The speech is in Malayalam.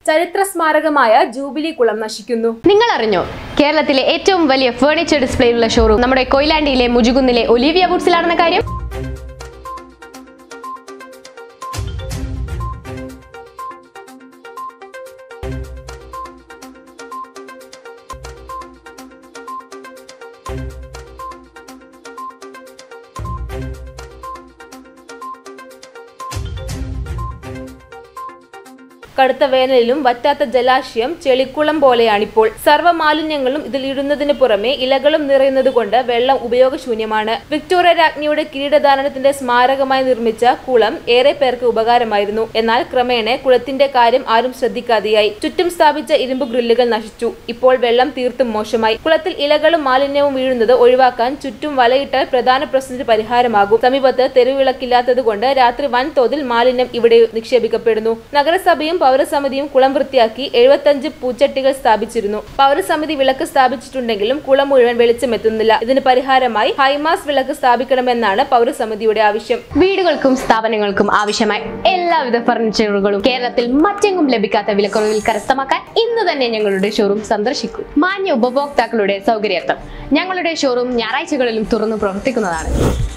ചരിത്ര സ്മാരകമായ ജൂബിലി കുളം നശിക്കുന്നു നിങ്ങൾ അറിഞ്ഞോ കേരളത്തിലെ ഏറ്റവും വലിയ ഫേർണിച്ചർ ഡിസ്പ്ലേയുള്ള ഷോറൂം നമ്മുടെ കൊയിലാണ്ടിയിലെ മുജുകുന്നിലെ ഒലിവിയ വുഡ്സിലാണെന്ന കാര്യം കടുത്ത വേനലിലും വറ്റാത്ത ജലാശയം ചെളിക്കുളം പോലെയാണിപ്പോൾ സർവ്വ മാലിന്യങ്ങളും ഇതിൽ ഇടുന്നതിന് പുറമെ ഇലകളും നിറയുന്നത് കൊണ്ട് വെള്ളം ഉപയോഗശൂന്യമാണ് വിക്ടോറിയ രാജ്ഞിയുടെ കിരീടധാരണത്തിന്റെ സ്മാരകമായി നിർമ്മിച്ച കുളം ഏറെ പേർക്ക് ഉപകാരമായിരുന്നു എന്നാൽ ക്രമേണ കുളത്തിന്റെ കാര്യം ആരും ശ്രദ്ധിക്കാതെയായി ചുറ്റും സ്ഥാപിച്ച ഇരുമ്പ് ഗ്രില്ലുകൾ നശിച്ചു ഇപ്പോൾ വെള്ളം തീർത്തും മോശമായി കുളത്തിൽ ഇലകളും മാലിന്യവും വീഴുന്നത് ഒഴിവാക്കാൻ ചുറ്റും വലയിട്ടാൽ പ്രധാന പ്രശ്നത്തിന് പരിഹാരമാകും സമീപത്ത് തെരുവിളക്കില്ലാത്തത് കൊണ്ട് രാത്രി വൻതോതിൽ മാലിന്യം ഇവിടെ നിക്ഷേപിക്കപ്പെടുന്നു നഗരസഭയും പൗരസമിതിയും കുളം വൃത്തിയാക്കി എഴുപത്തഞ്ച് പൂച്ചട്ടികൾ സ്ഥാപിച്ചിരുന്നു പൗരസമിതി വിളക്ക് സ്ഥാപിച്ചിട്ടുണ്ടെങ്കിലും കുളം മുഴുവൻ വെളിച്ചമെത്തുന്നില്ല ഇതിന് പരിഹാരമായി ഹൈമാസ് വിളക്ക് സ്ഥാപിക്കണമെന്നാണ് പൗരസമിതിയുടെ ആവശ്യം വീടുകൾക്കും സ്ഥാപനങ്ങൾക്കും ആവശ്യമായ എല്ലാവിധ ഫർണിച്ചറുകളും കേരളത്തിൽ മറ്റെങ്ങും ലഭിക്കാത്ത വിലക്കുറവിൽ കരസ്ഥമാക്കാൻ ഇന്ന് തന്നെ ഞങ്ങളുടെ ഷോറൂം സന്ദർശിക്കൂ മാന്യ ഉപഭോക്താക്കളുടെ സൗകര്യാർത്ഥം ഞങ്ങളുടെ ഷോറൂം ഞായറാഴ്ചകളിലും തുറന്നു പ്രവർത്തിക്കുന്നതാണ്